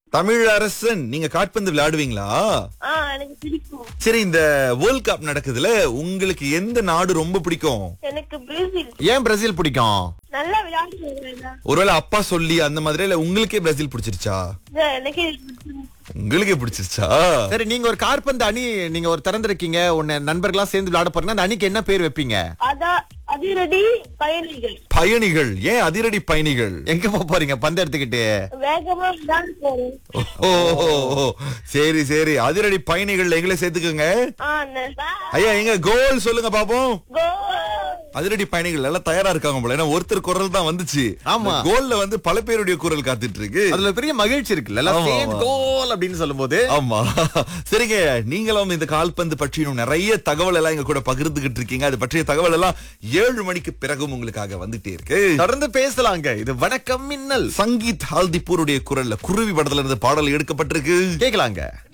தமிழ் அரசன் நீங்க காட்பந்து விளையாடுவீங்களா ஆ எனக்கு பிடிக்கும் சரி இந்த வேர்ல்ட் கப் நடக்குதுல உங்களுக்கு எந்த நாடு ரொம்ப பிடிக்கும் எனக்கு பிரேசில் ஏன் பிரேசில் பிடிக்கும் நல்லா விளையாடுவாங்க ஒருவேளை அப்பா சொல்லி அந்த மாதிரி இல்ல உங்களுக்கே பிரேசில் பிடிச்சிருச்சா எனக்கு பிடிச்சிருக்கு. உங்களுக்கே பிடிச்சிருச்சா சரி நீங்க ஒரு கார்பந்து அணி நீங்க ஒரு திறந்திருக்கீங்க உன்னை நண்பர்களா சேர்ந்து விளையாட போறீங்க அந்த அணிக்கு என்ன பேர் வைப்பீங்க அதா அதிரடி பயணிகள் பயணிகள் ஏன் அதிரடி பயணிகள் எங்க போக போறீங்க பந்து எடுத்துக்கிட்டு வேகமா விளையாட போறேன் ஓ ஓ, ஓ. சரி சரி அதிரடி பயணிகள் எங்களை சேர்த்துக்கோங்க ஆ ந- ஐயா எங்க கோல் சொல்லுங்க பாப்போம் கோல். அதிரடி பயணிகள் எல்லாம் தயாரா இருக்காங்க போல ஏன்னா ஒருத்தர் குரல் தான் வந்துச்சு ஆமா. இந்த கோல்ல வந்து பல பேருடைய குரல் காத்துட்டு இருக்கு அதுல பெரிய மகிழ்ச்சி இருக்குல்ல எல்லாம் ஆமா, சேர்ந்து ஆமா. கோல் அப்படின்னு சொல்லும்போது ஆமா சரிங்க நீங்களும் இந்த கால்பந்து பற்றி இன்னும் நிறைய தகவல் எல்லாம் எங்க கூட பகிர்ந்துகிட்டு இருக்கீங்க அது பற்றிய தகவல் எல்லாம் ஏழு மணிக்கு பிறகும் உங்களுக்காக வந்துட்டே இருக்கு தொடர்ந்து பேசலாங்க இது வணக்கம் மின்னல் சங்கீத் ஹால்திப்பூருடைய குரல்ல குருவி படத்துல இருந்து பாடல் எடுக்கப்பட்டிருக்கு கேக்கலாங்க